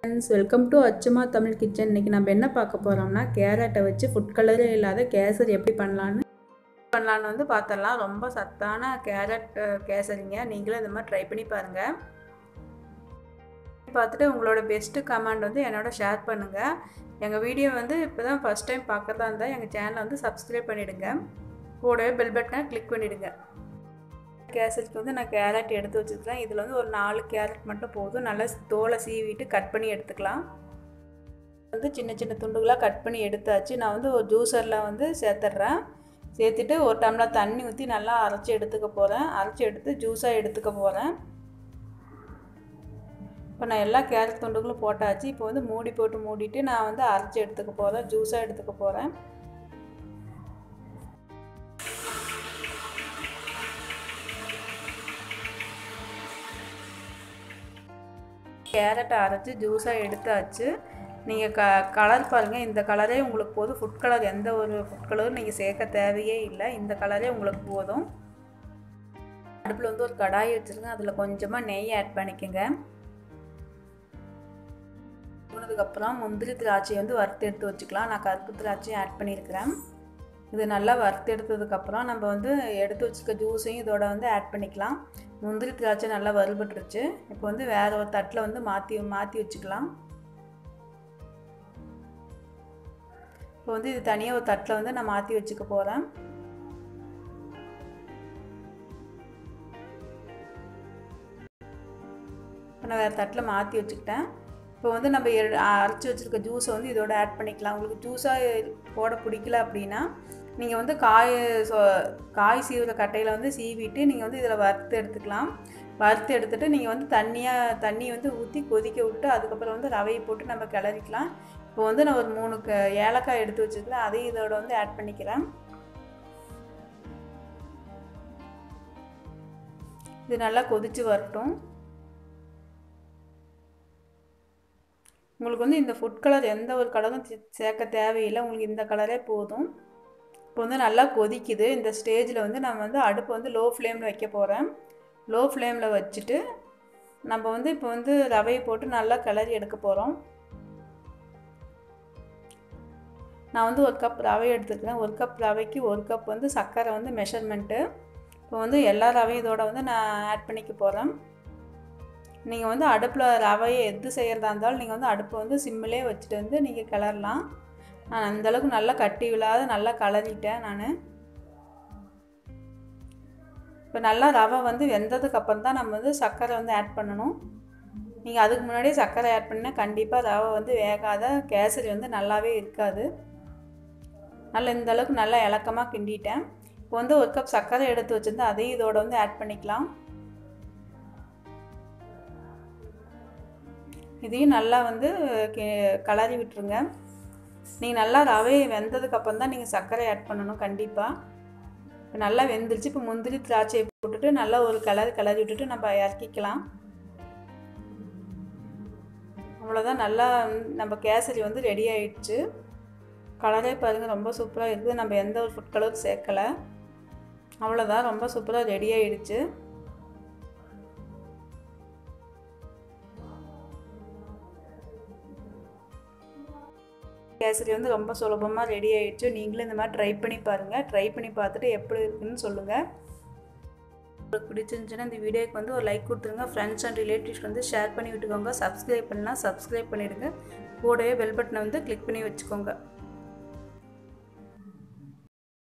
friends welcome to Achuma Tamil kitchen இன்றைக்கி நம்ம என்ன பார்க்க போகிறோம்னா கேரட்டை வச்சு ஃபுட் கலரே இல்லாத கேசரி எப்படி பண்ணலான்னு பண்ணலான்னு வந்து பார்த்துடலாம் ரொம்ப சத்தான கேரட் அஹ், கேசரிங்க நீங்களும் இந்த மாதிரி ட்ரை பண்ணி பாருங்கள் பார்த்துட்டு உங்களோட பெஸ்ட்டு கமெண்ட் வந்து என்னோட ஷேர் பண்ணுங்கள் எங்கள் வீடியோ வந்து இப்போ தான் ஃபஸ்ட் டைம் பார்க்கறதா இருந்தால் எங்கள் சேனலை வந்து சப்ஸ்கிரைப் பண்ணிவிடுங்க கூடவே பெல் பட்டனை கிளிக் பண்ணிவிடுங்க கேசரிக்கு வந்து நான் கேரட் எடுத்து வச்சுருக்கேன் இதில் வந்து ஒரு நாலு கேரட் மட்டும் போதும் நல்லா தோலை சீவிட்டு கட் பண்ணி எடுத்துக்கலாம் வந்து சின்ன சின்ன துண்டுகளாக கட் பண்ணி எடுத்தாச்சு நான் வந்து ஒரு ஜூஸரில் வந்து சேர்த்துட்றேன் சேர்த்துட்டு ஒரு டம்ளர் தண்ணி ஊற்றி நல்லா அரைச்சி எடுத்துக்க போகிறேன் அரைச்சி எடுத்து ஜூஸாக எடுத்துக்க போகிறேன் இப்போ நான் எல்லா கேரட் துண்டுகளும் போட்டாச்சு இப்போ வந்து மூடி போட்டு மூடிட்டு நான் வந்து அரைச்சி எடுத்துக்க போகிறேன் ஜூஸாக எடுத்துக்க போகிறேன் கேரட்டை அரைச்சி ஜூஸாக எடுத்தாச்சு நீங்கள் க கலர் பாருங்கள் இந்த கலரே உங்களுக்கு போதும் ஃபுட் கலர் எந்த ஒரு ஃபுட் கலரும் நீங்கள் சேர்க்க தேவையே இல்லை இந்த கலரே உங்களுக்கு போதும் அடுப்பில் வந்து ஒரு கடாய் வச்சுருங்க அதில் கொஞ்சமாக நெய் ஆட் பண்ணிக்கோங்க ஊனதுக்கப்புறம் முந்திரி திராட்சை வந்து வறுத்து எடுத்து வச்சுக்கலாம் நான் கருப்பு திராட்சையும் ஆட் பண்ணியிருக்கிறேன் இது நல்லா வறுத்து எடுத்ததுக்கப்புறம் நம்ம வந்து எடுத்து வச்சுருக்க ஜூஸையும் இதோட வந்து ஆட் பண்ணிக்கலாம் முந்திரி திராட்சை நல்லா வறுபட்டுருச்சு இப்போ வந்து வேறு ஒரு தட்டில் வந்து மாற்றி மாற்றி வச்சுக்கலாம் இப்போ வந்து இது தனியாக ஒரு தட்டில் வந்து நான் மாற்றி வச்சுக்க போகிறேன் இப்போ நான் வேறு தட்டில் மாற்றி வச்சுக்கிட்டேன் இப்போ வந்து நம்ம எ- அரைச்சி வச்சுருக்க ஜூஸை வந்து இதோட ஆட் பண்ணிக்கலாம் உங்களுக்கு ஜூஸாக போட பிடிக்கல அப்படின்னா நீங்கள் வந்து காய் சொ காய் சீவுற கட்டையில் வந்து சீவிட்டு நீங்கள் வந்து இதில் வறுத்து எடுத்துக்கலாம் வறுத்து எடுத்துகிட்டு நீங்கள் வந்து தண்ணியாக தண்ணி வந்து ஊற்றி கொதிக்க விட்டு அதுக்கப்புறம் வந்து ரவையை போட்டு நம்ம கிளறிக்கலாம் இப்போ வந்து நான் ஒரு மூணு க ஏலக்காய் எடுத்து வச்சுருக்கேன் அதையும் இதோட வந்து ஆட் பண்ணிக்கிறேன் இது நல்லா கொதித்து வரட்டும் உங்களுக்கு வந்து இந்த ஃபுட் கலர் எந்த ஒரு கலரும் சே- சேர்க்க தேவையில்லை உங்களுக்கு இந்த கலரே போதும் இப்போ வந்து நல்லா கொதிக்குது இந்த ஸ்டேஜில் வந்து நம்ம வந்து அடுப்பு வந்து லோ ஃப்ளேமில் வைக்க போகிறேன் லோ ஃப்ளேமில் வச்சுட்டு நம்ம வந்து இப்போ வந்து ரவையை போட்டு நல்லா கிளறி எடுக்க போகிறோம் நான் வந்து ஒரு கப் ரவை எடுத்துக்கிறேன் ஒரு கப் ரவைக்கு ஒரு கப் வந்து சர்க்கரை வந்து மெஷர்மெண்ட்டு இப்போ வந்து எல்லா ரவையும் இதோட வந்து நான் ஆட் பண்ணிக்க போகிறேன் நீங்கள் வந்து அடுப்பில் ரவையை எது செய்கிறதா இருந்தாலும் நீங்கள் வந்து அடுப்பை வந்து சிம்மிலே வச்சுட்டு வந்து நீங்கள் கிளறலாம் நான் அந்தளவுக்கு நல்லா கட்டி விழாத நல்லா கலரிட்டேன் நான் இப்போ நல்லா ரவை வந்து வெந்ததுக்கு அப்புறம் தான் நம்ம வந்து சர்க்கரை வந்து ஆட் பண்ணணும் நீங்கள் அதுக்கு முன்னாடியே சர்க்கரை ஆட் பண்ணால் கண்டிப்பாக ரவை வந்து வேகாத கேசரி வந்து நல்லாவே இருக்காது நல்லா இந்த அளவுக்கு நல்லா இலக்கமாக கிண்டிட்டேன் இப்போ வந்து ஒரு கப் சர்க்கரை எடுத்து வச்சுருந்து அதையும் இதோட வந்து ஆட் பண்ணிக்கலாம் இதையும் நல்லா வந்து கே- கலரி விட்டுருங்க நீங்கள் நல்லா ரவை வெந்ததுக்கப்புறம் தான் நீங்கள் சர்க்கரை ஆட் பண்ணணும் கண்டிப்பாக இப்போ நல்லா வெந்துருச்சு இப்போ முந்திரி திராட்சையை போட்டுட்டு நல்லா ஒரு கலர் கிளறி விட்டுட்டு நம்ம இறக்கிக்கலாம் அவ்வளோதான் நல்லா வந்து நம்ம கேசரி வந்து ரெடி ஆயிடுச்சு கலரே பாருங்கள் ரொம்ப சூப்பராக இருக்குது நம்ம எந்த ஒரு ஃபுட் கலரும் சேர்க்கலை அவ்வளோதான் ரொம்ப சூப்பராக ரெடி ஆயிடுச்சு கேசரி வந்து ரொம்ப சுலபமாக ரெடி ஆயிடுச்சு நீங்களும் இந்த மாதிரி ட்ரை பண்ணி பாருங்கள் ட்ரை பண்ணி பார்த்துட்டு எப்படி இருக்குன்னு சொல்லுங்கள் உங்களுக்கு பிடிச்சிருந்துச்சுன்னா இந்த வீடியோக்கு வந்து ஒரு லைக் கொடுத்துருங்க ஃப்ரெண்ட்ஸ் அண்ட் ரிலேட்டிவ்ஸ் வந்து ஷேர் பண்ணி விட்டுக்கோங்க சப்ஸ்கிரைப் பண்ணலாம் சப்ஸ்கிரைப் பண்ணிவிடுங்க கூடவே பெல் பட்டனை வந்து கிளிக் பண்ணி வச்சுக்கோங்க